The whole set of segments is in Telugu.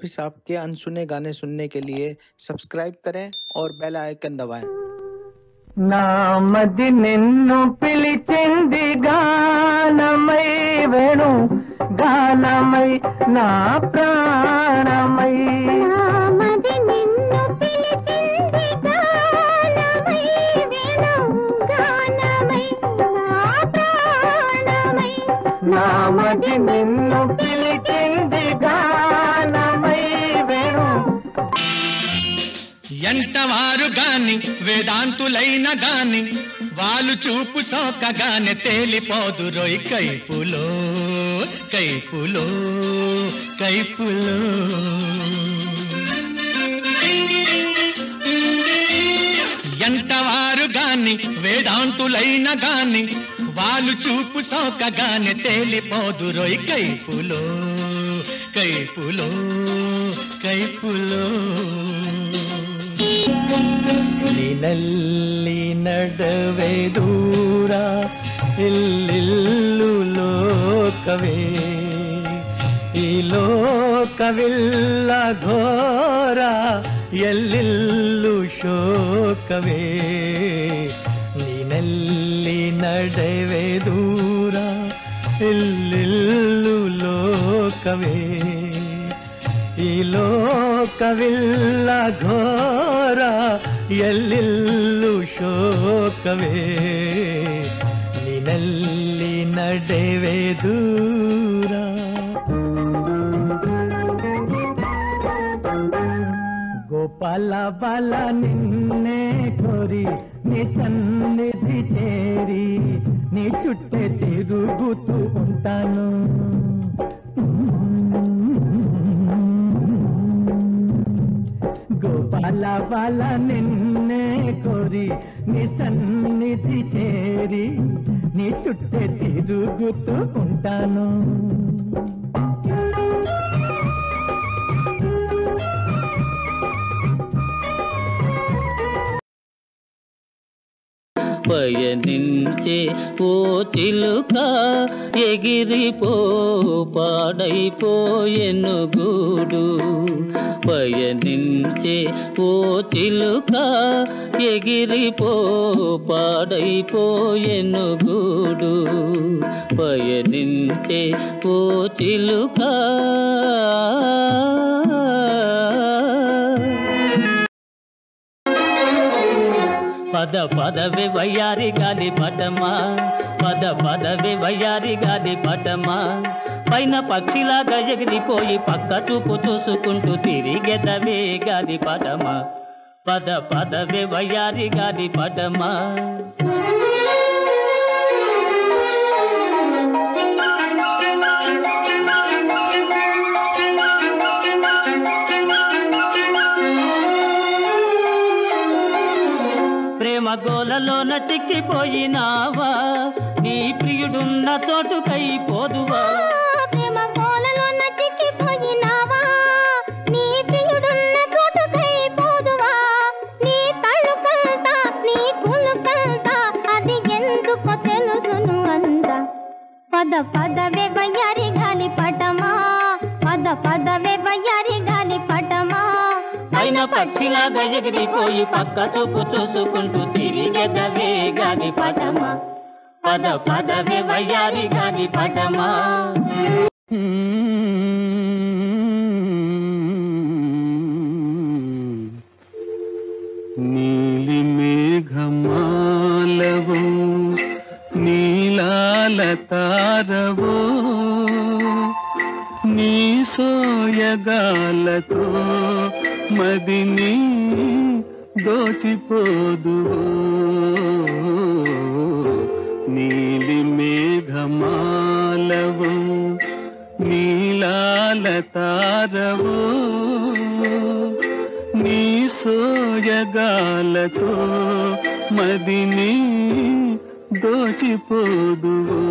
रफी साहब के अनसुने गाने सुनने के लिए सब्सक्राइब करें और बेल आइकन दबाएं నామది నిన్ను పిలిచింది గానమై వేణు గానమై నా ప్రాణమై నామది నిన్ను పిలిచింది గానమై వేణు గానమై నా ప్రాణమై నామది నిన్ను పిలిచింది గానమై వేణు ఎంతవారు గాని వేదాంతులైన గాని వాళ్ళు చూపు సోకగానే తేలిపోదు రోయ్ కైపులో కైపులో కైపులో ఎంతవారు గాని వేదాంతులైన గాని వాళ్ళు చూపు సోకగానే తేలిపోదు రోయ్ కైపులో కైపులో కైపులో ನಿನಲ್ಲಿ ನಡವೆ ದೂರ ಇಲ್ಲಿಲ್ಲು ಲೋಕವೇ ಈ ಲೋಕವಿಲ್ಲ ಘೋರ ಎಲ್ಲಿಲ್ಲು ಶೋಕವೇ ನೀನಲ್ಲಿ ನಡೆವೆ ದೂರ ಇಲ್ಲಿಲ್ಲು ಲೋಕವೇ ಈ ಲೋಕವಿಲ್ಲ ಘೋರ ಎಲ್ಲಿಲ್ಲು ಶೋಕವೇ ನಿನಲ್ಲಿ ನಡೆವೆ ದೂರ ಗೋಪಾಲ ಬಾಲ ನಿನ್ನೆ ಕೋರಿ నీ సన్నిధి చేరి నీ చుట్టే తిరుగుతూ ఉంటాను గోపాల బాల నిన్నే కోరి నీ సన్నిధి చేరి నీ చుట్టే తిరుగుతూ ఉంటాను పయనించే ఓ చిలుక ఎగిరిపో పాడైపోయెను గూడు పయనించే ఓ చిలుక ఎగిరిపో పాడైపోయెను గూడు పయనించే ఓ చిలుక పద పదవి వయ్యారి గాలి పటమా పద పదవి వయ్యారి గాలి పటమా పైన పక్షిలాగా ఎగిరిపోయి పక్క చూపు చూసుకుంటూ తిరిగెదవే గాలి పటమా పద పదవి వయ్యారి గాలి పటమా ప్రేమ గోలలోన చిక్కిపోయినావా నీ ప్రియుడున్న చోటుకై పోదువా ప్రేమ గోలలో చిక్కిపోయినావా నీ ప్రియుడున్న చోటుకై పోదువా నీ తళుకంతా నీ కులుకంతా అది ఎందుకో తెలుసును అంద పద పదవే వయ్యారి గాలి పటమా పద పదవే వయ్యారి గాలి పటమా పైన పక్షిలాగా ఎగిరిపోయి పక్క చూపు చూసుకుంటూ తిరిగెదవే గాని పటమా పద పదవే వయ్యారి గాని పటమా నీలి మేఘమాలవు నీలాల తారవో నీ సోయగాలతో మదిని దోచిపోదు నీలి మేఘమాలవు నీలాల తారవో నీ సోయగాలతో మదిని దోచిపోదు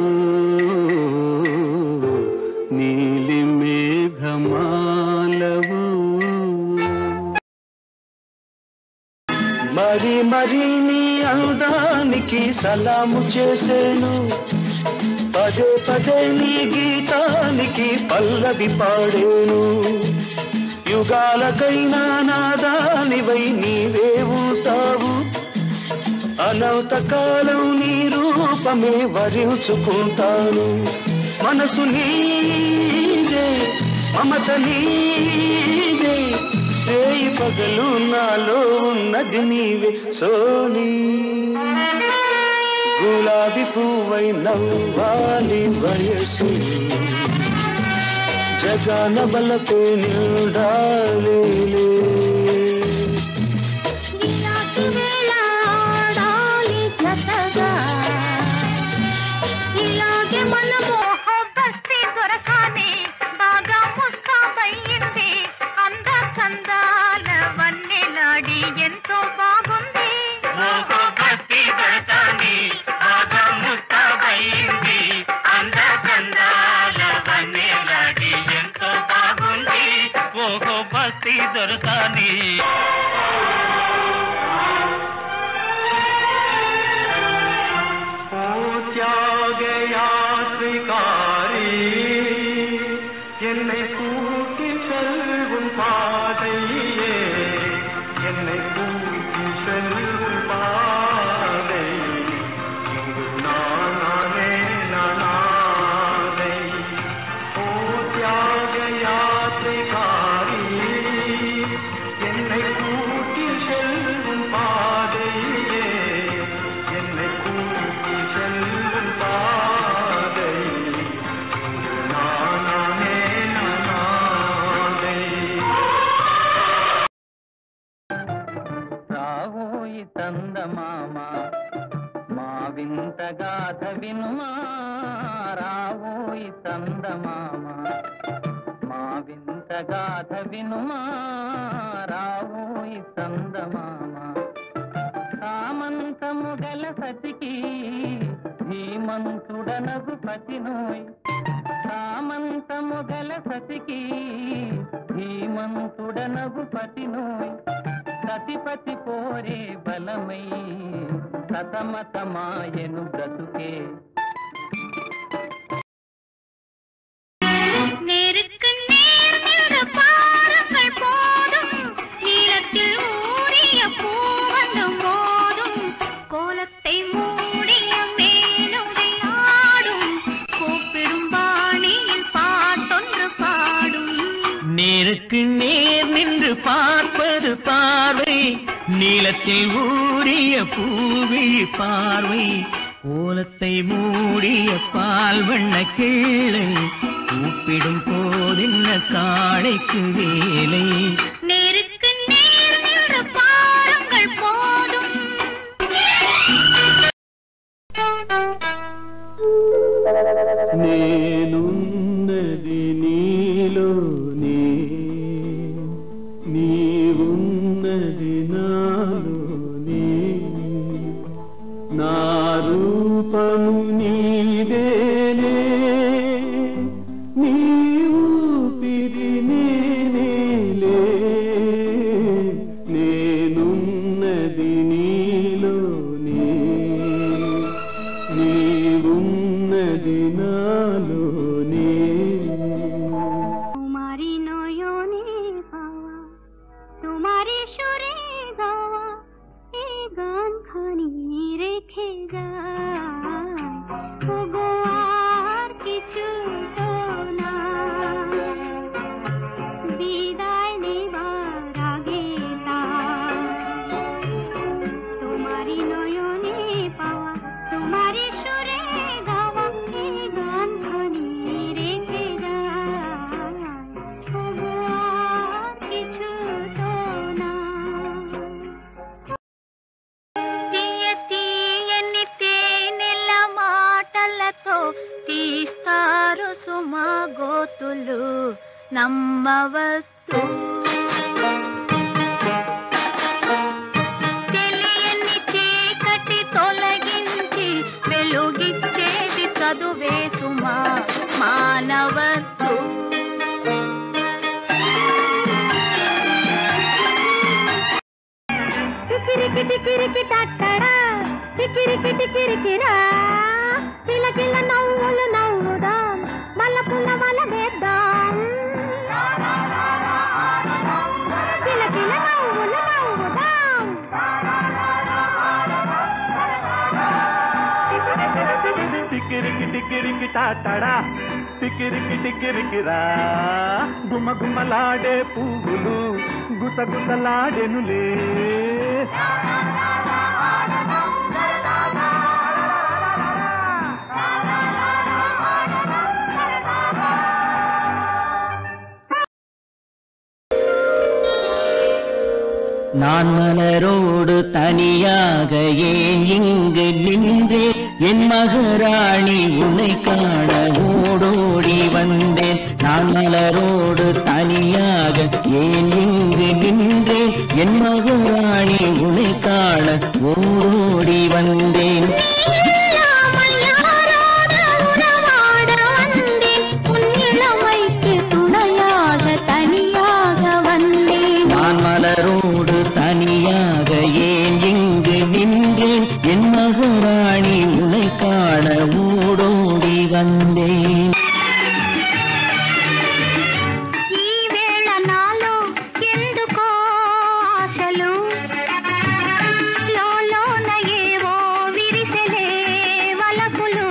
నీలి మేఘమాలవు మరి మరి నీ అందానికి సలాము చేసేను పదే పదే నీ గీతానికి పల్లవి పాడేను యుగాలకైనా నాదానివై నీవే ఉంటావు అనవత కాలం నీ రూపమే వరించుకుంటాను మనసు నీదే మమత నీదే రేయి పగలు నాలో ఉన్నది నీవే సోనీ గులాబీ పువ్వై నవ్వాలి వయసు జగాన బలపే నిండాలి ఇలాంటి వేళ ఆడాలి జతగా ఇలాగే మనము బస్తీ దొరకాలి బాగా ముస్తాబయ్యింది అంద చందాల వన్నెలాడి ఎంతో బాగుంది ఓహో భక్తి దొరకాని బాగా ముస్తాబయింది అంద చందాల వన్నెలాడి ఎంతో బాగుంది ఓహో భక్తి దొరకాని என்னை கூட்டி செல்வும் பாதையே என்னை கூட்டி செல்வும் பாதை இங்கு நானே நானே ஓ தியாக யாத்திரைக்காரி என்னை கூட்டி செல்வும் பாதையே என்னை கூட்டி செல்வும் பாதை இங்கு நானே நானே రావోయి చందమామ మా వింత గాథ వినుమా రావోయి చందమామ మా వింత గాథ వినుమా రావోయి చందమామ సామంతము గల సతికి ధీమంతుడనగు పతినోయ్ సామంతము గల సతికి ధీమంతుడనగు పతినోయ్ సతిపతి పోరే బలమై సతమతమాయను బ్రతుకే நேருக்கு நேர் நின்று பாருங்கள் போதும் நீளத்தில் ஊறிய பூவந்து மோதும் கோலத்தை மூடிய மேலுடை ஆடும் கூப்பிடும் பாணியில் பாட்டொன்று பாடும் நேருக்கு நேர் நின்று பார்ப்பது பார்வை நீளத்தில் ஊறிய பூவி பார்வை கோலத்தை மூடிய பால் வண்ண கிள்ளை கூப்பிடும் போதென்ன காளைக்கு வேலை நேருக்கு நேர் நின்று பாருங்கள் போதும் నేనున్నది నీలోనే నీవున్నది నాలోనే నా రూపము నీవేనే నీవు పిరి నేనేలే నేనున్నది నీలోనే నీవున్నది నాలోనే তোমারি নয়নে পাওয়া তোমারি সুরে গাওয়া এই গান খানি রেখে যায় ওগো আর কিছু তো না বিদায় নেবার আগে তার তোমারি নয়নে পাওয়া তোমারি সুরে গাওয়া এই গান খানি রেখে যায় ওগো আর কিছু তো না తీయ తీయని తేనెల మాటలతో తీస్తారు సుమా గోతులు నమ్మవద్దు తెలియని చీకటి తొలగించి వెలుగిచ్చేది చదువే సుమా మానవద్దు టికిరికి టికిరికి టట్టడా టికిరికి టికిరికిరా కిలకిల నవ్వులు నవ్వుదాం మల్లపుల్ల వల వేద్దాం టిక్కిరికి టాటడా టిక్కిరికి టిక్కిరికిరా గుమ గుమలాడే పువ్వులు గుసగుసలాడెనులే நான் மலரோடு தனியாக ஏன் இங்கு நின்றேன் என் மகராணி உன்னை காண ஓடோடி வந்தேன் நான் மலரோடு தனியாக ஏன் இங்கு நின்றேன் என் மகராணி உன்னை காண ஓடோடி வந்தேன் இல்லாமல் யாரோடு உறவாட வந்தேன் உன் இளமைக்கு துணையாக தனியாக வந்தேன் நான் மலரோடு தனியாக ஏன் இங்கு நின்றேன் என் மகராணி உன்னை காண ஓடோடி வந்தேன் ఈ వేళ నాలో ఎందుకో ఆశలు లోలోన ఏవో విరిసెలే వలపులు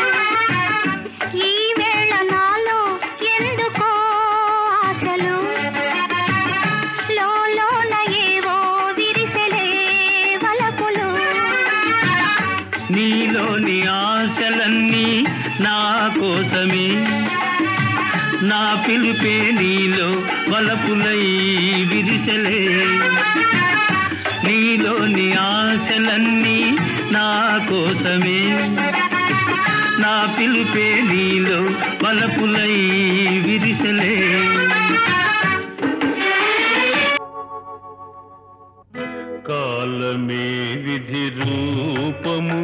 ఈ వేళ నాలో ఎందుకో ఆశలు లోలోన ఏవో విరిసెలే వలపులు నీలోని ఆశలన్నీ నా కోసమే నా పిలిపే నీలో వలపులై విరిసెలే నీలోని ఆశలన్నీ నా కోసమే నా పిలిపే నీలో వలపులై విరిసెలే కాలమే విధి రూపము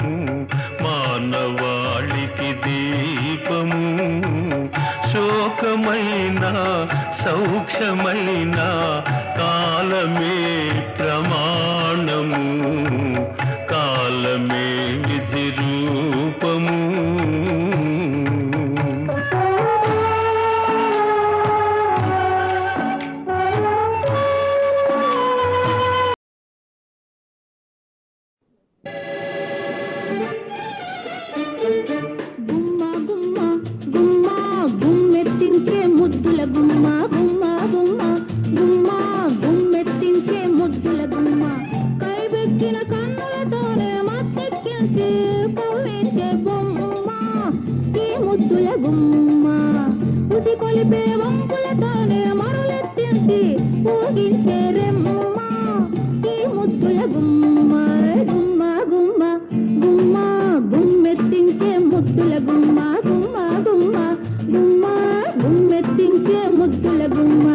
మానవాళికి దీపము శోకమైన సౌఖ్యమైన కాలమే ప్రమాణము కాలమే విధి రూపము గుమ్మ గుమ్మ గుమ్మ గుమ్మెత్తించే ముద్దుల గుమ్మ గుమ్మ గుమ్మ గుమ్మ గుమ్మెత్తించే ముద్దుల గుమ్మ కైబెక్కిన కన్నులతోనే మత్తెక్కించి పొమ్మించే బొమ్మ ఈ ముద్దుల గుమ్మ ఉసి కొలిపే వంపులతోనే మరులెత్తించి ఊగించే రెమ్మ ఈ ముద్దుల గుమ్మ గుమ్మ గుమ్మ గుమ్మ గుమ్మెత్తించే ముద్దుల గుమ్మ గుమ్మ గుమ్మ గుమ్మ గుమ్మెత్తించే ముద్దుల గుమ్మ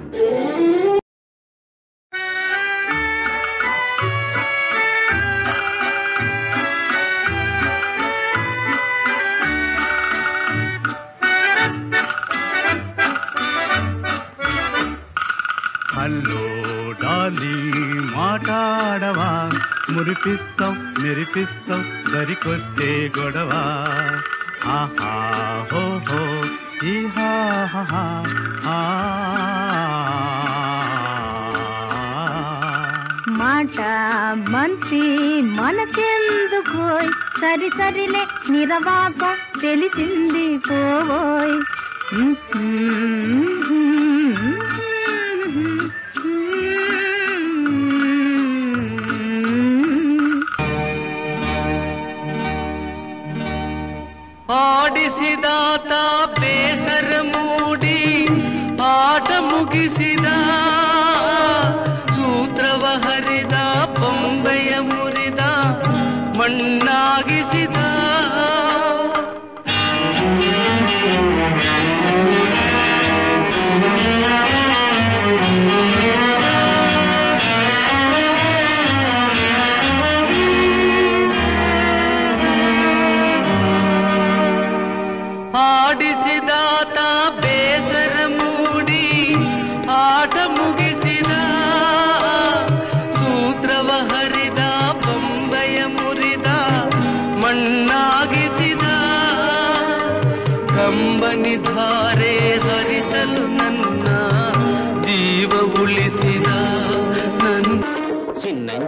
హలో డాలీ మాట్లాడవా మురిపిస్తాం మెరిపిస్తాం సరికొచ్చే గొడవ ఆహా హో హో ఈ హా హా హా, ఆ. మాట మంచి మనకెందుకు సరి సరిలే నిరవాకం తెలిసింది పోవోయ్ ಆಡಿಸಿದಾತ ಬೇಸರ ಮೂಡಿ ಆಟ ಮುಗಿಸಿದ ಸೂತ್ರವ ಹರಿದ ಬೊಂಬೆಯ ಮುರಿದ ಮಣ್ಣಾಗಿಸಿದ ಆಡಿಸಿದಾತ ಬೇಸರ ಮೂಡಿ ಆಟ ಮುಗಿಸಿದ ಸೂತ್ರವ ಹರಿದ ಬೊಂಬೆಯ ಮುರಿದ ಮಣ್ಣಾಗಿಸಿದ ಕಂಬನಿ ಧಾರೆ ಹರಿಸಲು ನನ್ನ ಜೀವ ಉಳಿಸಿದ ನನ್ನ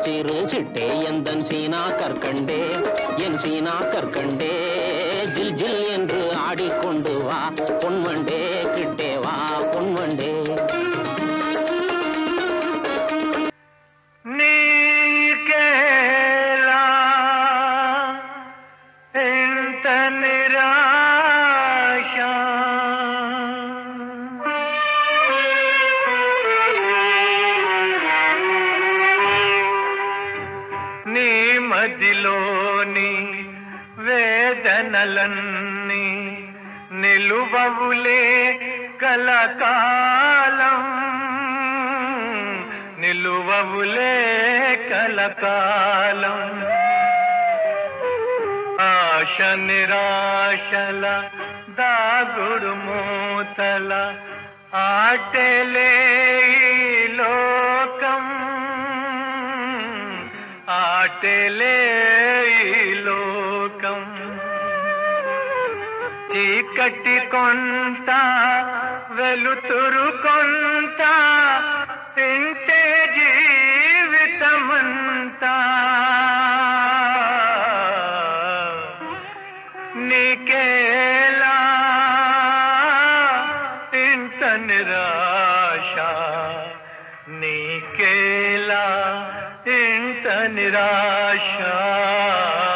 சின்னஞ்சிறு சிட்டே எந்தன் சீனா கற்கண்டே என் சீனா கற்கண்டே ஜில் ஜில் నిలువవులే కలకాలం నిలువవులే కలకాలం ఆశ నిరాశల దాగుడు మూతల ఆటలే ఈ లోకం ఆటలే ఈ లోకం చీకటి కొంట వెలుతురు కొంట తింటే జీవితమంతా నీకేలా ఇంత నిరాశ నీకేలా ఇంత నిరాశ